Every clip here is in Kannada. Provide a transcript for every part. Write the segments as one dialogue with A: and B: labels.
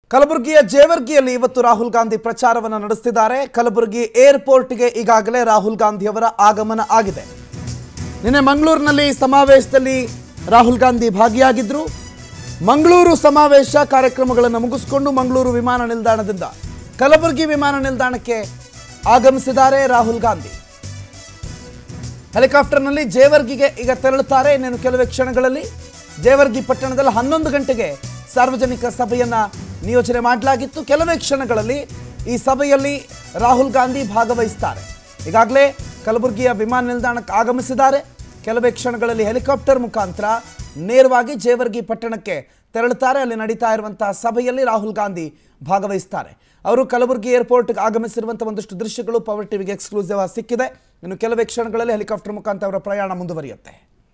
A: ಕಲಬುರಗಿಯ ಜೇವರ್ಗಿಯಲ್ಲಿ ಇವತ್ತು ರಾಹುಲ್ ಗಾಂಧಿ ಪ್ರಚಾರವನ್ನು ನಡೆಸ್ತಿದ್ದಾರೆ ಕಲಬುರಗಿ ಏರ್ಪೋರ್ಟ್ಗೆ ಈಗಾಗಲೇ ರಾಹುಲ್ ಗಾಂಧಿಯವರ ಆಗಮನ ಆಗಿದೆ ನಿನ್ನೆ ಮಂಗಳೂರಿನಲ್ಲಿ ಸಮಾವೇಶದಲ್ಲಿ ರಾಹುಲ್ ಗಾಂಧಿ ಭಾಗಿಯಾಗಿದ್ದರು ಮಂಗಳೂರು ಸಮಾವೇಶ ಕಾರ್ಯಕ್ರಮಗಳನ್ನು ಮುಗಿಸಿಕೊಂಡು ಮಂಗಳೂರು ವಿಮಾನ ನಿಲ್ದಾಣದಿಂದ ಕಲಬುರಗಿ ವಿಮಾನ ನಿಲ್ದಾಣಕ್ಕೆ ಆಗಮಿಸಿದ್ದಾರೆ ರಾಹುಲ್ ಗಾಂಧಿ ಹೆಲಿಕಾಪ್ಟರ್ನಲ್ಲಿ ಜೇವರ್ಗಿಗೆ ಈಗ ತೆರಳುತ್ತಾರೆ ಇನ್ನೇನು ಕೆಲವೇ ಕ್ಷಣಗಳಲ್ಲಿ ಜೇವರ್ಗಿ ಪಟ್ಟಣದಲ್ಲಿ ಹನ್ನೊಂದು ಗಂಟೆಗೆ ಸಾರ್ವಜನಿಕ ಸಭೆಯನ್ನ ನಿಯೋಜನೆ ಮಾಡಲಾಗಿತ್ತು ಕೆಲವೇ ಕ್ಷಣಗಳಲ್ಲಿ ಈ ಸಭೆಯಲ್ಲಿ ರಾಹುಲ್ ಗಾಂಧಿ ಭಾಗವಹಿಸ್ತಾರೆ ಈಗಾಗಲೇ ಕಲಬುರಗಿಯ ವಿಮಾನ ನಿಲ್ದಾಣಕ್ಕೆ ಆಗಮಿಸಿದ್ದಾರೆ ಕೆಲವೇ ಕ್ಷಣಗಳಲ್ಲಿ ಹೆಲಿಕಾಪ್ಟರ್ ಮುಖಾಂತರ ನೇರವಾಗಿ ಜೇವರ್ಗಿ ಪಟ್ಟಣಕ್ಕೆ ತೆರಳುತ್ತಾರೆ ಅಲ್ಲಿ ನಡೀತಾ ಇರುವಂತಹ ಸಭೆಯಲ್ಲಿ ರಾಹುಲ್ ಗಾಂಧಿ ಭಾಗವಹಿಸ್ತಾರೆ ಅವರು ಕಲಬುರಗಿ ಏರ್ಪೋರ್ಟ್ಗೆ ಆಗಮಿಸಿರುವಂಥ ಒಂದಷ್ಟು ದೃಶ್ಯಗಳು ಪವರ್ ಟಿವಿಗೆ ಎಕ್ಸ್ಕ್ಲೂಸಿವ್ ಆಗಿ ಸಿಕ್ಕಿದೆ ಇನ್ನು ಕೆಲವೇ ಕ್ಷಣಗಳಲ್ಲಿ ಹೆಲಿಕಾಪ್ಟರ್ ಮುಖಾಂತರ ಅವರ ಪ್ರಯಾಣ ಮುಂದುವರಿಯುತ್ತೆ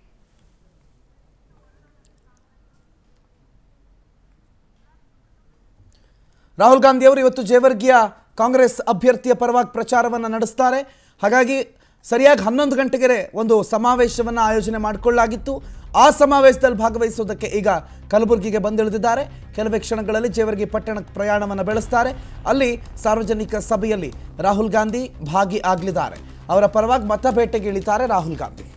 A: ರಾಹುಲ್ ಗಾಂಧಿ ಅವರು ಇವತ್ತು ಜೇವರ್ಗಿಯ ಕಾಂಗ್ರೆಸ್ ಅಭ್ಯರ್ಥಿಯ ಪರವಾಗಿ ಪ್ರಚಾರವನ್ನು ನಡೆಸ್ತಾರೆ ಹಾಗಾಗಿ ಸರಿಯಾಗಿ ಹನ್ನೊಂದು ಗಂಟೆಗೆ ಒಂದು ಸಮಾವೇಶವನ್ನು ಆಯೋಜನೆ ಮಾಡಿಕೊಳ್ಳಲಾಗಿತ್ತು ಆ ಸಮಾವೇಶದಲ್ಲಿ ಭಾಗವಹಿಸುವುದಕ್ಕೆ ಈಗ ಕಲಬುರಗಿಗೆ ಬಂದಿಳಿದಿದ್ದಾರೆ ಕೆಲವೇ ಕ್ಷಣಗಳಲ್ಲಿ ಜೇವರ್ಗಿ ಪಟ್ಟಣಕ್ಕೆ ಪ್ರಯಾಣವನ್ನು ಬೆಳೆಸ್ತಾರೆ ಅಲ್ಲಿ ಸಾರ್ವಜನಿಕ ಸಭೆಯಲ್ಲಿ ರಾಹುಲ್ ಗಾಂಧಿ ಭಾಗಿ ಆಗಲಿದ್ದಾರೆ ಅವರ ಪರವಾಗಿ ಮತಬೇಟೆಗೆ ಇಳಿತಾರೆ ರಾಹುಲ್ ಗಾಂಧಿ